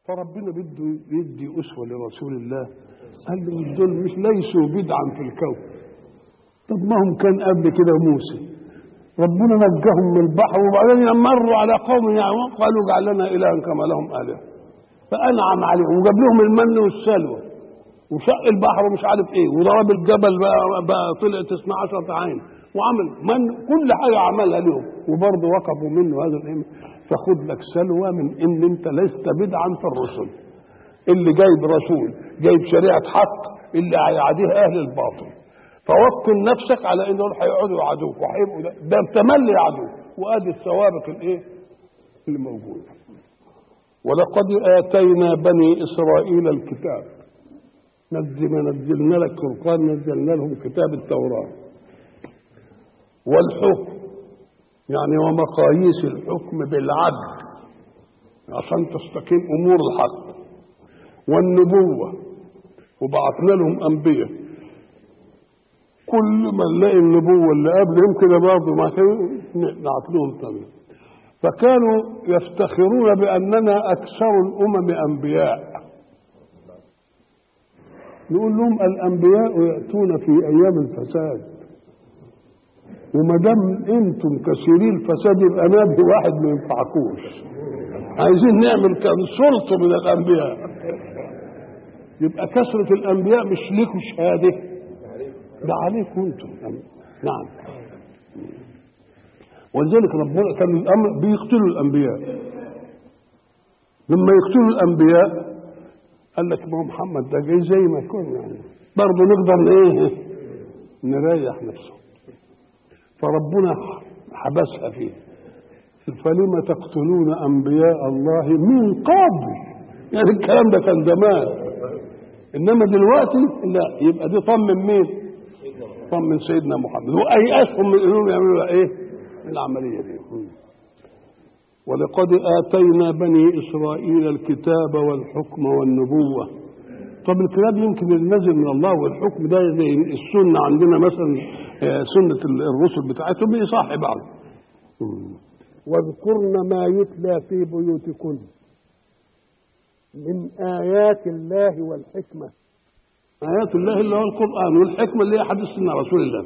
فربنا بده يدي أسوة لرسول الله قال له مش دول مش ليسوا بدعا في الكون طب ما هم كان قبل كده موسى ربنا نجاهم من البحر وبعدين مروا على قوم يعمون قالوا اجعل لنا إلها كما لهم آلهة فأنعم عليهم وجاب لهم المن والسلوى وشق البحر ومش عارف ايه وضرب الجبل بقى, بقى طلعت اثنا عشرة عين وعمل من كل حاجة عملها لهم وبرضه وقفوا منه هذا الإيمان فخد لك سلوى من ان انت لست بدعا في الرسل اللي جايب رسول جايب شريعة حق اللي هيعاديه اهل الباطل فوكل نفسك على ان دول هيقعدوا يعادوك وهيبقوا ده, ده تملي يعادوك وادي الثوابت الايه اللي موجوده ولقد اتينا بني اسرائيل الكتاب نزل ما نزلنا لك فرقان نزلنا لهم كتاب التوراه والحكم يعني ومقاييس الحكم بالعدل عشان تستقيم امور الحق والنبوه وبعثنا لهم انبياء كل ما نلاقي النبوه اللي قبلهم كده برضه ما كانوا نعت لهم تاني فكانوا يفتخرون باننا اكثر الامم انبياء نقول لهم الانبياء ياتون في ايام الفساد وما دام انتم كثيرين الفساد يبقى نبي واحد ما ينفعكوش عايزين نعمل كان سلطه من الانبياء يبقى كثره الانبياء مش لكم شهاده ده عليكم انتم نعم ولذلك ربنا كان الامر بيقتلوا الانبياء لما يقتلوا الانبياء قال لك ما هو محمد ده جاي زي ما يكون يعني برضه نقدر ايه نريح نفسه فربنا حبسها فيه فلم تقتلون انبياء الله من قبل يعني الكلام ده كان زمان انما دلوقتي لا يبقى دي طمن مين طمن سيدنا محمد وايأسهم من انهم يعملوا ايه العمليه دي ولقد اتينا بني اسرائيل الكتاب والحكم والنبوه طب الكتاب يمكن النزل من الله والحكم ده زي السنه عندنا مثلا سنه الرسل بتاعتهم يصح بعض واذكرن ما يتلى في بيوتكن من آيات الله والحكمة آيات الله اللي هو القرآن والحكمة اللي هي حديث سنة رسول الله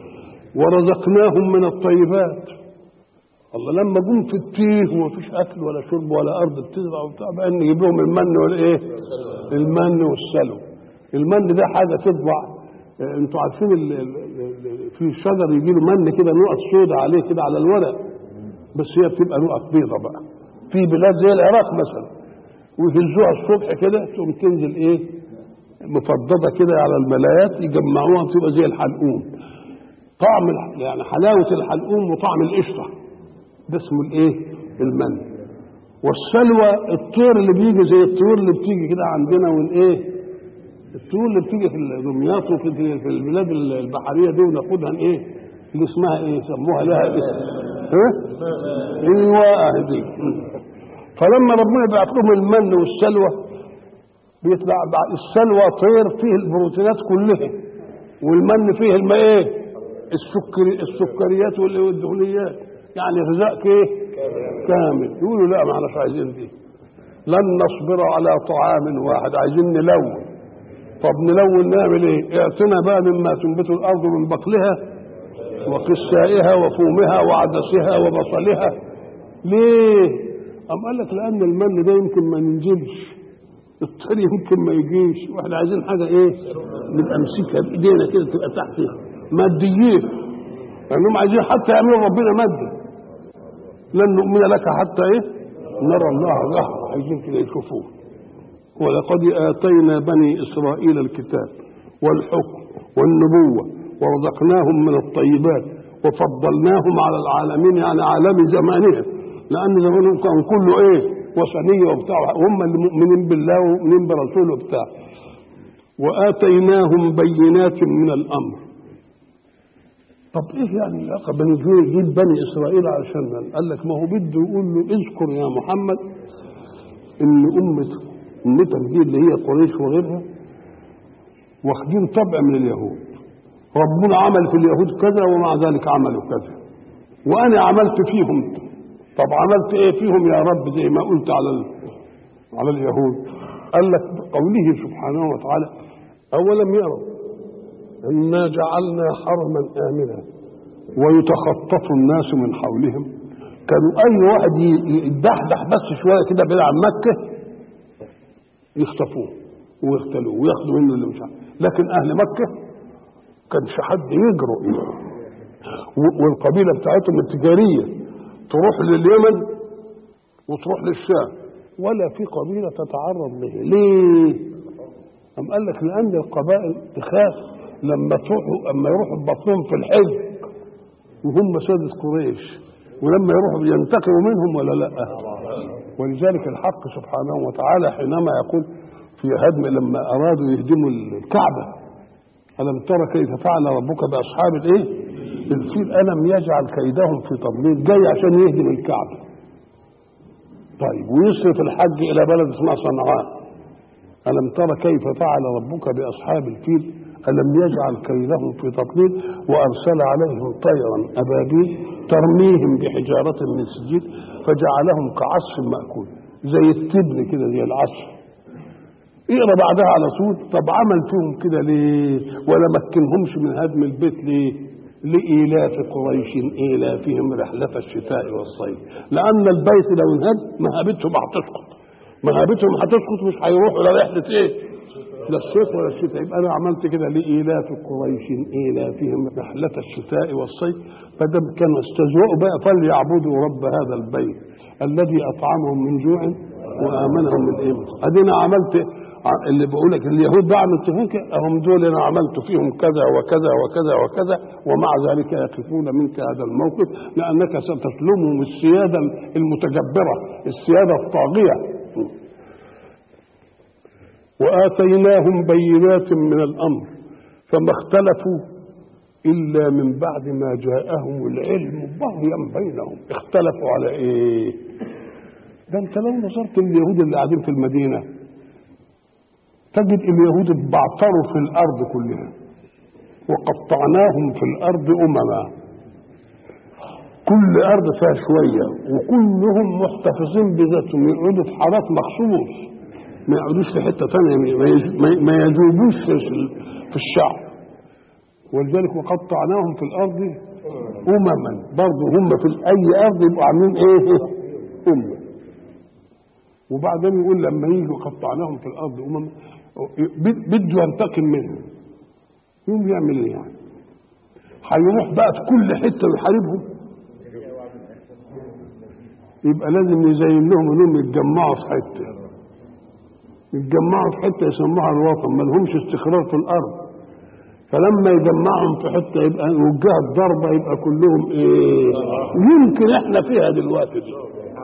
ورزقناهم من الطيبات الله لما جم في التيه وما فيش اكل ولا شرب ولا ارض بتزرع وبتاع بقى نجيب لهم المن والايه؟ المن والسلو المن ده حاجه تطبع انتوا عارفين ال ال ال في شجر يجي له من كده نقط سودة عليه كده على الورق بس هي بتبقى نقط بيضة بقى في بلاد زي العراق مثلا ويهزوها الصبح كده تقوم تنزل ايه مفضضة كده على الملايات يجمعوها بتبقى زي الحلقوم طعم يعني حلاوة الحلقوم وطعم القشطة ده اسمه الايه المن والسلوى الطير اللي بيجي زي الطيور اللي بتيجي كده عندنا والايه الطيور اللي بتيجي في دمياط وفي في البلاد البحريه دي وناخدها ايه اللي اسمها ايه سموها لها اسم ايه ايوه دي فلما ربنا يبعت لهم المن والسلوى بيطلع السلوى طير فيه البروتينات كلها والمن فيه الماء ايه السكري السكريات والدهنيات يعني غذاء ايه كامل يقولوا لا ما احناش عايزين دي لن نصبر على طعام واحد عايزين نلون طب نلون نعمل ايه اعتنا بقى مما تنبت الارض من بقلها وقسائها وفومها وعدسها وبصلها ليه ام قال لك لان المن ده يمكن ما ينزلش الطريق يمكن ما يجيش واحنا عايزين حاجه ايه نبقى نمسكها بايدينا كده تبقى تحت ماديين لانهم عايزين حتى يعملوا ربنا مادي لن نؤمن لك حتى ايه نرى الله جهرا عايزين كده يشوفوه ولقد اتينا بني اسرائيل الكتاب والحكم والنبوه ورزقناهم من الطيبات وفضلناهم على العالمين يعني عالم زمانهم لان زمانهم كان كله ايه وثنيه وبتاع هم اللي مؤمنين بالله ومؤمنين برسوله وبتاع واتيناهم بينات من الامر طب ايه يعني العلاقه بين جيل بني اسرائيل علشان قال لك ما هو بده يقول له اذكر يا محمد ان امه امتك دي اللي هي قريش وغيرها واخدين طبع من اليهود ربنا عمل في اليهود كذا ومع ذلك عملوا كذا وانا عملت فيهم طب عملت ايه فيهم يا رب زي ما قلت على ال... على اليهود قال لك بقوله سبحانه وتعالى أولم يروا إنا جعلنا حرما آمنا ويتخطف الناس من حولهم كانوا أي واحد يدحدح بس شوية كده بعيد عن مكة يخطفوه ويغتالوه وياخدوا منه اللي مش عارف لكن أهل مكة كانش حد يجرؤ إليه والقبيلة بتاعتهم التجارية تروح لليمن وتروح للشام ولا في قبيلة تتعرض له ليه أم قال لك لأن القبائل تخاف لما تروحوا أما يروحوا ببطنهم في الحزب وهم سادة قريش ولما يروحوا ينتقموا منهم ولا لا ولذلك الحق سبحانه وتعالى حينما يقول في هدم لما أرادوا يهدموا الكعبة ألم ترى كيف فعل ربك بأصحاب الإيه؟ الفيل ألم يجعل كيدهم في تضليل جاي عشان يهدم الكعبة طيب ويصرف الحج إلى بلد اسمها صنعاء ألم ترى كيف فعل ربك بأصحاب الفيل ألم يجعل كيدهم في تضليل وأرسل عليهم طيرا أبابيل ترميهم بحجارة من سجيل فجعلهم كعصف مأكول زي التبن كده زي العصف اقرا بعدها على طول طب عمل فيهم كده ليه ولا مكنهمش من هدم البيت ليه لإيلاف قريش إيلافهم رحلة الشتاء والصيف لأن البيت لو انهد مهابتهم هتسقط مهابتهم هتسقط مش هيروحوا لرحلة إيه؟ لا الصيف ولا الشتاء يبقى أنا عملت كده لإيلاف قريش إيلافهم رحلة الشتاء والصيف فدم كانوا استجوأوا بقى فليعبدوا رب هذا البيت الذي أطعمهم من جوع وآمنهم من إيه؟ أدينا عملت اللي بقول لك اليهود بعمل فيك هم دول انا عملت فيهم كذا وكذا وكذا وكذا ومع ذلك يقفون منك هذا الموقف لانك ستسلمهم السياده المتجبره السياده الطاغيه واتيناهم بينات من الامر فما اختلفوا الا من بعد ما جاءهم العلم بغيا بينهم اختلفوا على ايه ده انت لو نظرت اليهود اللي قاعدين في المدينه تجد اليهود اتبعتروا في الارض كلها وقطعناهم في الارض امما كل ارض فيها شويه وكلهم محتفظين بذاتهم يقعدوا في حارات مخصوص ما يقعدوش في حته ثانيه ما يجوبوش في الشعب ولذلك وقطعناهم في الارض امما برضه هم في اي ارض يبقوا عاملين ايه امه وبعدين يقول لما يجوا قطعناهم في الارض امما بده ينتقم منهم يقوم يعمل ايه يعني هيروح بقى في كل حته ويحاربهم يبقى لازم يزين لهم انهم يتجمعوا في حته يتجمعوا في حته يسموها الوطن ما لهمش استقرار في الارض فلما يجمعهم في حته يبقى وجهه الضربه يبقى كلهم ايه يمكن احنا فيها دلوقتي دي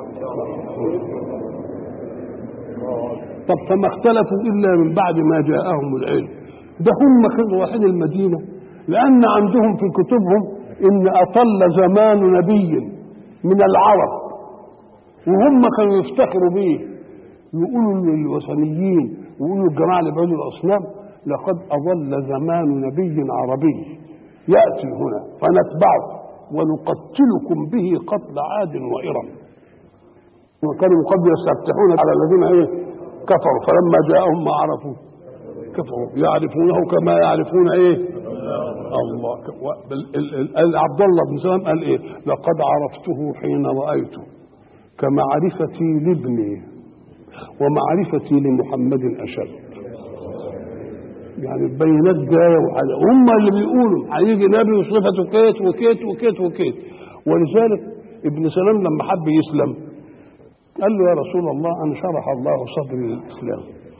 طب فما اختلفوا الا من بعد ما جاءهم العلم ده هم كانوا رايحين المدينه لان عندهم في كتبهم ان اطل زمان نبي من العرب وهم كانوا يفتخروا به يقولوا للوثنيين ويقولوا الجماعه اللي بيعبدوا الاصنام لقد اضل زمان نبي عربي ياتي هنا فنتبعه ونقتلكم به قتل عاد وارم وكانوا قد يستفتحون على الذين ايه كفروا فلما جاءهم ما عرفوا كفروا يعرفونه كما يعرفون ايه الله عبد الله بن سلام قال ايه لقد عرفته حين رايته كمعرفتي لابني ومعرفتي لمحمد اشد يعني البينات جايه هم اللي بيقولوا هيجي نبي وصفته كيت وكيت وكيت وكيت ولذلك ابن سلام لما حب يسلم قال له يا رسول الله انا شرح الله صدري للاسلام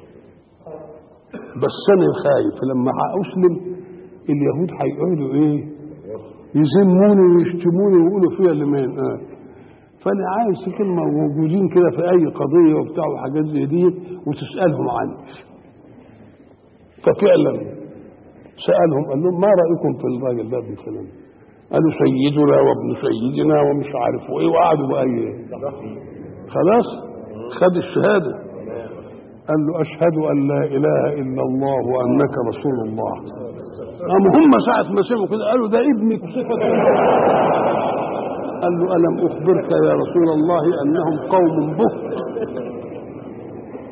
بس انا خايف لما اسلم اليهود هيقعدوا ايه يذموني ويشتموني ويقولوا فيها لمين آه. فانا عايز كلمه موجودين كده في اي قضيه وبتاع وحاجات زي دي وتسالهم عني ففعلا سالهم قال لهم ما رايكم في الراجل ده ابن سلام قالوا سيدنا وابن سيدنا ومش عارف ايه وقعدوا بقى ايه خلاص خد الشهاده قال له اشهد ان لا اله الا الله وانك رسول الله قام هم ساعه ما سمعوا كده قالوا ده ابنك صفه قال له الم اخبرك يا رسول الله انهم قوم بهت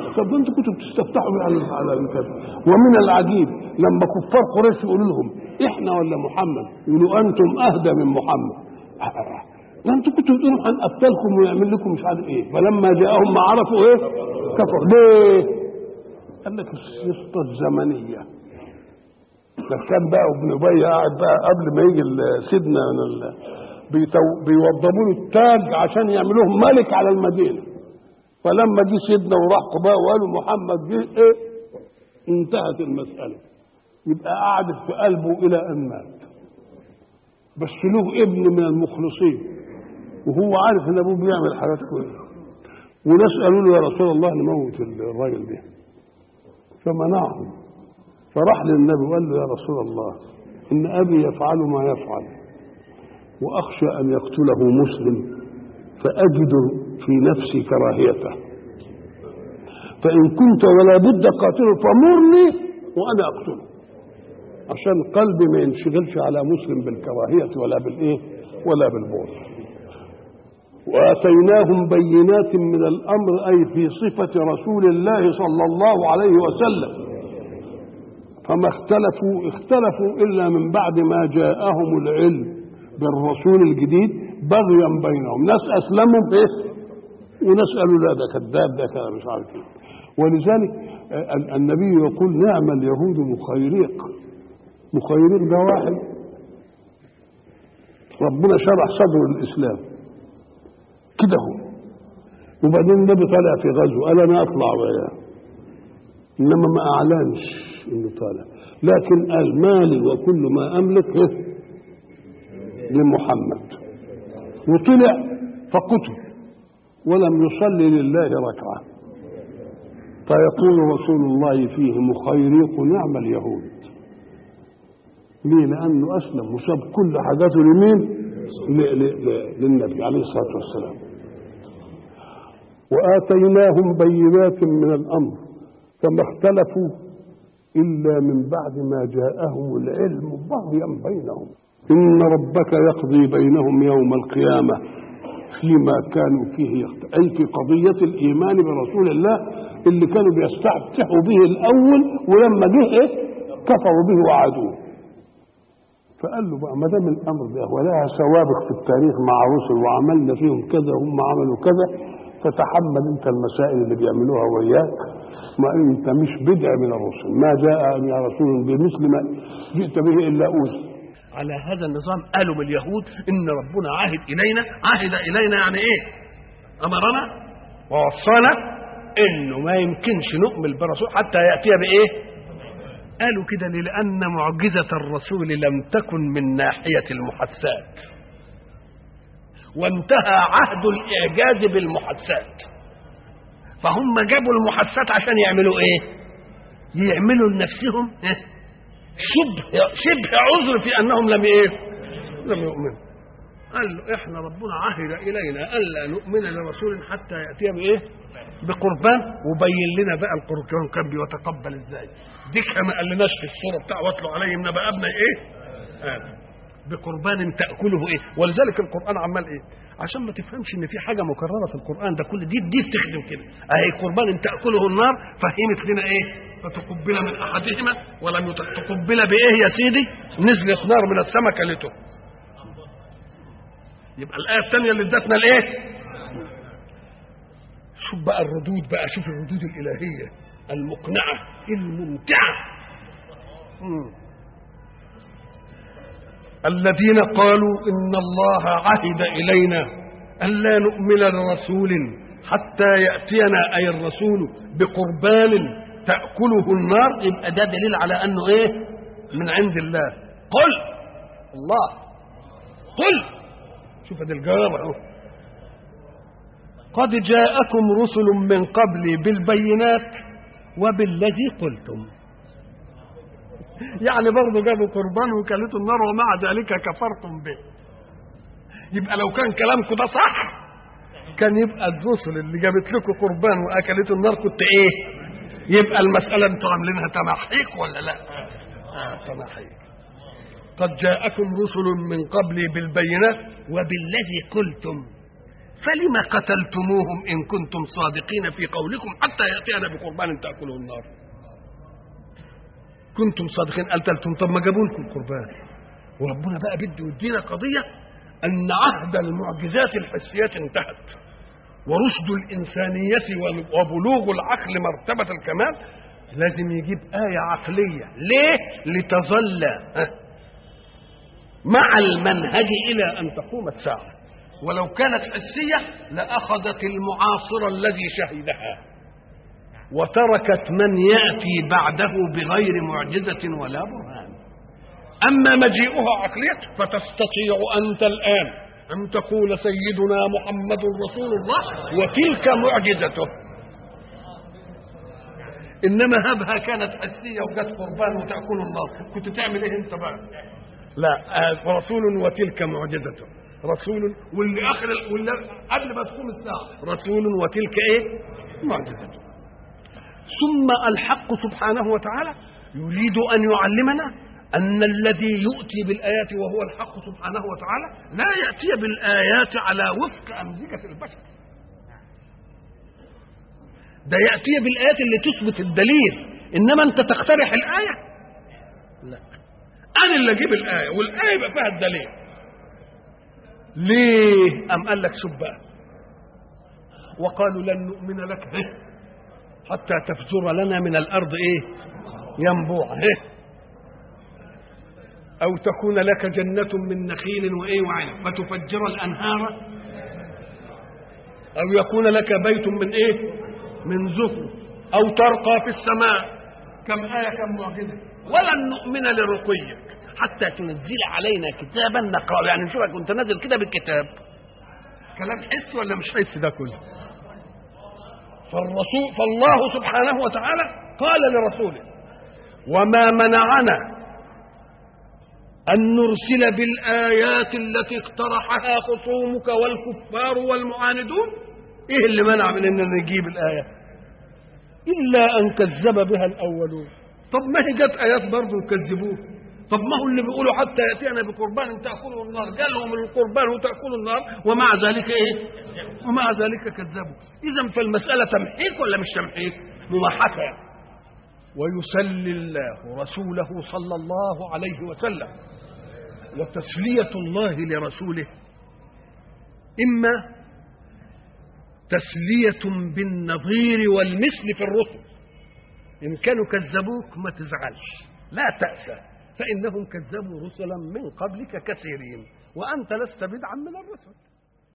طب انتوا كنتوا بتستفتحوا على على الكذب ومن العجيب لما كفار قريش يقولوا لهم احنا ولا محمد يقولوا انتم اهدى من محمد ده انتوا كنتوا بتقولوا هنقتلكم ويعمل لكم مش عارف ايه فلما جاءهم ما عرفوا ايه كفروا ليه؟ قال لك السلطه الزمنيه ده كان بقى ابن ابي قاعد بقى قبل ما يجي سيدنا من ال... بيتو... بيوضبوا له التاج عشان يعملوه ملك على المدينه فلما جه سيدنا وراح قباء وقالوا محمد جه ايه انتهت المساله يبقى قعدت في قلبه الى ان مات بس له ابن من المخلصين وهو عارف ان ابوه بيعمل حاجات كويسه وناس قالوا له يا رسول الله نموت الراجل ده فمنعهم فراح للنبي وقال له يا رسول الله ان ابي يفعل ما يفعل واخشى ان يقتله مسلم فاجد في نفسي كراهيته فان كنت ولا بد قاتله فمرني وانا اقتله عشان قلبي ما ينشغلش على مسلم بالكراهيه ولا بالايه ولا بالبغض واتيناهم بينات من الامر اي في صفه رسول الله صلى الله عليه وسلم فما اختلفوا اختلفوا الا من بعد ما جاءهم العلم بالرسول الجديد بغيا بينهم ناس اسلموا بايه وناس قالوا لا ده كذاب ده كذا مش عارف ايه ولذلك النبي يقول نعم اليهود مخيريق مخيريق ده واحد ربنا شرح صدره الاسلام كده هو وبعدين النبي طالع في غزو قال انا اطلع وياه انما ما اعلنش انه طالع لكن قال مالي وكل ما املك إيه؟ لمحمد وطلع فقتل ولم يصلي لله ركعه فيقول رسول الله فيه مخيريق نعم اليهود ليه لانه اسلم وساب كل حاجاته لمين للنبي عليه الصلاه والسلام واتيناهم بينات من الامر فما اختلفوا إلا من بعد ما جاءهم العلم بغيا بينهم إن ربك يقضي بينهم يوم القيامة فيما كانوا فيه يختلف أي في قضية الإيمان برسول الله اللي كانوا بيستفتحوا به الأول ولما جه إيه كفروا به وعادوه فقال له بقى ما دام الامر ده ولها سوابق في التاريخ مع رسل وعملنا فيهم كذا هم عملوا كذا فتحمل انت المسائل اللي بيعملوها وياك ما انت مش بدع من الرسل ما جاء يا رسول بمثل ما جئت به الا اوذي على هذا النظام قالوا من اليهود ان ربنا عهد الينا عهد الينا يعني ايه امرنا ووصانا انه ما يمكنش نؤمن برسول حتى ياتي بايه قالوا كده لان معجزه الرسول لم تكن من ناحيه المحادثات وانتهى عهد الاعجاز بالمحادثات فهم جابوا المحادثات عشان يعملوا ايه يعملوا لنفسهم إيه؟ شبه شبه عذر في انهم لم ايه لم يؤمنوا قال له احنا ربنا عهد الينا الا نؤمن لرسول حتى ياتي بايه بقربان وبين لنا بقى القربان كان بيتقبل ازاي ديك ما قالناش في الصوره بتاع واتلو عليهم نبأ ابني ايه آه. بقربان تاكله ايه ولذلك القران عمال ايه عشان ما تفهمش ان في حاجه مكرره في القران ده كل دي دي بتخدم كده اهي قربان تاكله النار فهمت لنا ايه فتقبل من احدهما ولم تقبل بايه يا سيدي نزلت نار من السماء كلته يبقى الايه الثانيه اللي ادتنا الايه شوف بقى الردود بقى شوف الردود الالهيه المقنعه الممتعه مم. الذين قالوا ان الله عهد الينا الا نؤمن لرسول حتى ياتينا اي الرسول بقربان تاكله النار يبقى ده دليل على انه ايه من عند الله قل الله قل شوف ادي الجواب اهو قد جاءكم رسل من قبلي بالبينات وبالذي قلتم يعني برضه جابوا قربان وكلته النار ومع ذلك كفرتم به يبقى لو كان كلامكم ده صح كان يبقى الرسل اللي جابت لكم قربان واكلته النار كنت ايه يبقى المساله انتوا عاملينها تمحيق ولا لا آه تمحيق قد جاءكم رسل من قبلي بالبينات وبالذي قلتم فلم قتلتموهم إن كنتم صادقين في قولكم حتى يأتينا بقربان تأكله النار كنتم صادقين قتلتم طب ما جابوا لكم قربان وربنا بقى بده يدينا قضية أن عهد المعجزات الحسية انتهت ورشد الإنسانية وبلوغ العقل مرتبة الكمال لازم يجيب آية عقلية ليه؟ لتظل مع المنهج إلى أن تقوم الساعة ولو كانت حسية لأخذت المعاصر الذي شهدها وتركت من يأتي بعده بغير معجزة ولا برهان أما مجيئها عقلية فتستطيع أنت الآن أن تقول سيدنا محمد رسول الله وتلك معجزته إنما هبها كانت حسية وجت قربان وتأكل النار كنت تعمل إيه أنت بقى لا رسول وتلك معجزته رسول واللي اخر واللي قبل ما تقوم الساعه رسول وتلك ايه؟ معجزته. ثم الحق سبحانه وتعالى يريد ان يعلمنا ان الذي يؤتي بالايات وهو الحق سبحانه وتعالى لا ياتي بالايات على وفق امزجه البشر. ده ياتي بالايات اللي تثبت الدليل انما انت تقترح الايه لا انا اللي اجيب الايه والايه يبقى فيها الدليل ليه ام قال لك شوف بقى وقالوا لن نؤمن لك هه حتى تفجر لنا من الارض ايه ينبوع هه او تكون لك جنه من نخيل وايه وعنب فتفجر الانهار او يكون لك بيت من ايه من زخرف او ترقى في السماء كم ايه كم معجزه ولن نؤمن لرقيك حتى تنزل علينا كتابا نقرأ يعني نشوفك كنت نازل كده بالكتاب كلام حس ولا مش حس ده كله فالرسول فالله سبحانه وتعالى قال لرسوله وما منعنا أن نرسل بالآيات التي اقترحها خصومك والكفار والمعاندون إيه اللي منع من أن نجيب الآية إلا أن كذب بها الأولون طب ما هي جت آيات برضه يكذبوه طب ما هو اللي بيقولوا حتى يأتينا بقربان تأكله النار قالهم القربان وتأكل النار ومع ذلك إيه ومع ذلك كذبوا إذا فالمسألة تمحيك ولا مش تمحيك مماحكة ويسلي الله رسوله صلى الله عليه وسلم وتسلية الله لرسوله إما تسلية بالنظير والمثل في الرسل إن كانوا كذبوك ما تزعلش لا تأسى فإنهم كذبوا رسلا من قبلك كثيرين وأنت لست بدعا من الرسل